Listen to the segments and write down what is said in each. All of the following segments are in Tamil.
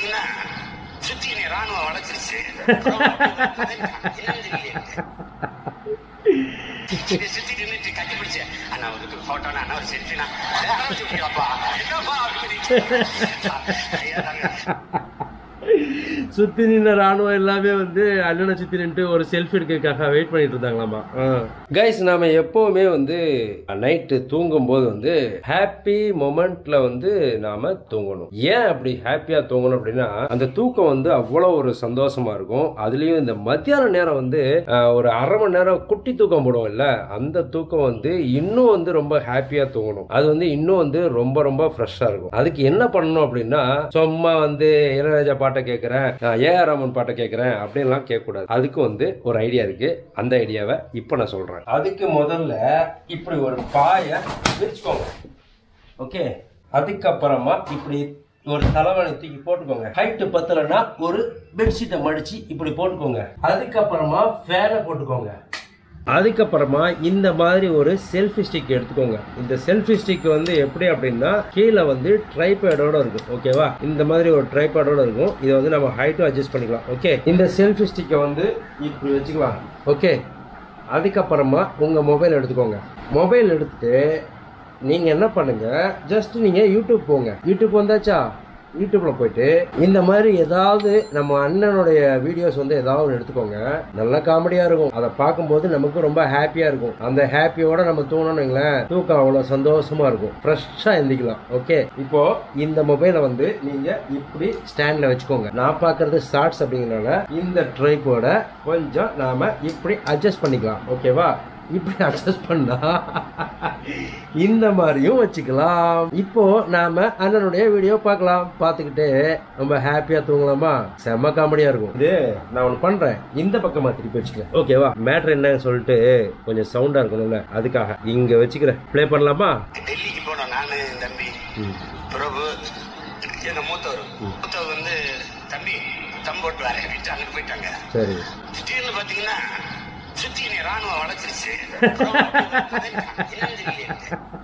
பாத்தீங்கன்னா சுத்தி என்னை ராணுவம் வளைச்சிருச்சு என்னன்னு தெரியல இதை சுத்தி நின்னுட்டு கட்டி பிடிச்சேன் அண்ணா ஒரு போட்டோனா அண்ணா ஒரு செல்ஃபினா அப்பா என்னப்பா அப்படின்னு ஐயா தாங்க சுத்தி நின்ன ராணுவம் எல்லாமே வந்து அண்ணனை சுத்தி நின்று ஒரு செல்ஃபி எடுக்கிறதுக்காக வெயிட் பண்ணிட்டு இருந்தாங்களாமா கைஸ் நாம எப்பவுமே வந்து நைட்டு தூங்கும் போது வந்து ஹாப்பி மொமெண்ட்ல வந்து நாம தூங்கணும் ஏன் அப்படி ஹாப்பியா தூங்கணும் அப்படின்னா அந்த தூக்கம் வந்து அவ்வளவு ஒரு சந்தோஷமா இருக்கும் அதுலயும் இந்த மத்தியான நேரம் வந்து ஆஹ், ஒரு அரை மணி நேரம் குட்டி தூக்கம் போடுவோம் இல்ல அந்த தூக்கம் வந்து இன்னும் வந்து ரொம்ப ஹாப்பியா தூங்கணும் அது வந்து இன்னும் வந்து ரொம்ப ரொம்ப ஃப்ரெஷ்ஷா இருக்கும் அதுக்கு என்ன பண்ணணும் அப்படின்னா சும்மா வந்து இளையராஜா பாட்டை கேட்கறேன் ஏஆர் ரமன் பாட்டை கேட்கறேன் அப்படின்லாம் கேட்கக்கூடாது அதுக்கு வந்து ஒரு ஐடியா இருக்கு அந்த ஐடியாவை இப்போ நான் சொல்றேன் அதுக்கு முதல்ல இப்படி ஒரு பாயை விரிச்சுக்கோங்க ஓகே அதுக்கப்புறமா இப்படி ஒரு தலைவணி தூக்கி போட்டுக்கோங்க ஹைட்டு பத்தலைன்னா ஒரு பெட்ஷீட்டை மடிச்சு இப்படி போட்டுக்கோங்க அதுக்கப்புறமா ஃபேனை போட்டுக்கோங்க அதுக்கப்புறமா இந்த மாதிரி ஒரு செல்ஃபி ஸ்டிக் எடுத்துக்கோங்க இந்த செல்ஃபி ஸ்டிக் வந்து எப்படி அப்படின்னா கீழே வந்து ட்ரைபேடோட இருக்கும் ஓகேவா இந்த மாதிரி ஒரு ட்ரைபேடோட இருக்கும் இதை வந்து நம்ம ஹைட்டும் அட்ஜஸ்ட் பண்ணிக்கலாம் ஓகே இந்த செல்ஃபி ஸ்டிக்கை வந்து இப்படி வச்சுக்கலாம் ஓகே அதுக்கப்புறமா உங்க மொபைல் எடுத்துக்கோங்க மொபைல் எடுத்துட்டு நீங்க என்ன பண்ணுங்க ஜஸ்ட் நீங்க யூடியூப் போங்க யூடியூப் வந்தாச்சா யூடியூப்ல போயிட்டு இந்த மாதிரி ஏதாவது நம்ம அண்ணனுடைய வீடியோஸ் வந்து ஏதாவது ஒன்று எடுத்துக்கோங்க நல்ல காமெடியா இருக்கும் அதை பார்க்கும்போது நமக்கு ரொம்ப ஹாப்பியா இருக்கும் அந்த ஹாப்பியோட நம்ம தூங்கணும்னு வைங்களேன் தூக்கம் அவ்வளவு சந்தோஷமா இருக்கும் ஃப்ரெஷ்ஷா எந்திக்கலாம் ஓகே இப்போ இந்த மொபைலை வந்து நீங்க இப்படி ஸ்டாண்ட்ல வச்சுக்கோங்க நான் பார்க்கறது ஷார்ட்ஸ் அப்படிங்கறனால இந்த ட்ரைப்போட கொஞ்சம் நாம இப்படி அட்ஜஸ்ட் பண்ணிக்கலாம் ஓகேவா இப்படி அட்ஜஸ்ட் பண்ணா இந்த மாதிரியும் வச்சுக்கலாம் இப்போ நாம அண்ணனுடைய வீடியோ பார்க்கலாம் பார்த்துக்கிட்டு ரொம்ப ஹாப்பியா தூங்கலாமா செம்ம காமெடியா இருக்கும் இது நான் ஒன்று பண்றேன் இந்த பக்கமா திருப்பி வச்சுக்கிறேன் ஓகேவா மேட்ரு என்னன்னு சொல்லிட்டு கொஞ்சம் சவுண்டா இருக்கணும்ல அதுக்காக இங்க வச்சுக்கிறேன் ப்ளே பண்ணலாமா டெல்லிக்கு போனோம் நானு என் தம்பி பிரபு எங்க மூத்தவர் மூத்தவர் வந்து தம்பி தம்போட்டு வேற விட்டு அங்கிட்டு போயிட்டாங்க சரி திடீர்னு பாத்தீங்கன்னா சுத்தி என்னை ராணுவம் வளைச்சிருச்சு என்னன்னு தெரியல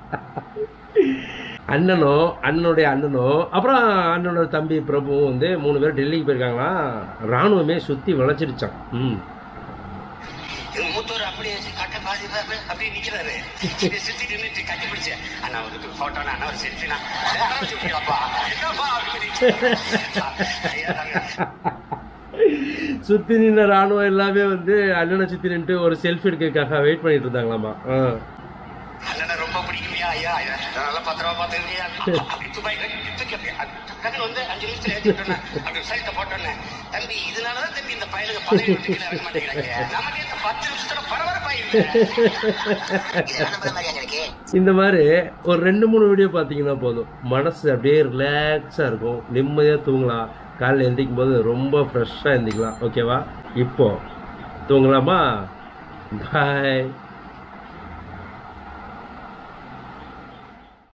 அண்ணனும் அண்ணனுடைய அண்ணனும் அப்புறம் அண்ணனோட தம்பி பிரபுவும் வந்து மூணு பேர் டெல்லிக்கு போயிருக்காங்களாம் ராணுவமே சுத்தி வளைச்சிருச்சான் ம் எங்க மூத்தவர் அப்படியே கட்ட பாதி அப்படியே- அப்படியே நிக்கிறாரு இதை சுத்தி நின்னுட்டு கட்டி பிடிச்சேன் அண்ணா ஒரு போட்டோனா அண்ணா ஒரு செல்ஃபினா அப்பா என்னப்பா அப்படின்னு ஐயா தாங்க சுத்தி நின்ன ராணுவம் எல்லாமே வந்து அண்ணனை சுத்தி நின்று ஒரு செல்ஃபி எடுக்கிறதுக்காக வெயிட் பண்ணிட்டு இருந்தாங்களாமா ஆ. அண்ணனை ரொம்ப பிடிக்குமியா ஐயா ஐயா நான் நல்லா பத்திரமா பாத்துக்கிறியா அப்படி துபாய் தூக்கி அப்படியே டக்குனு வந்து அஞ்சு நிமிஷத்துல ஏற்றி விட்டோன்னே அப்படி சைட்டை போட்டோன்னே தம்பி இதனாலதான் தம்பி இந்த பயலுக்கு பதவி விட்டு கீழே இறங்க மாட்டேங்கிறாங்க நமக்கு இந்த பத்து நிமிஷத்துல பரபரப்பாயிருக்கு இந்த மாதிரி ஒரு ரெண்டு மூணு வீடியோ பார்த்தீங்கன்னா போதும் மனசு அப்படியே ரிலாக்ஸாக இருக்கும் நிம்மதியாக தூங்கலாம் காலையில் எந்திரிக்கும் போது ரொம்ப ஃப்ரெஷ்ஷாக எந்திரிக்கலாம் ஓகேவா இப்போ தூங்கலாமா பாய்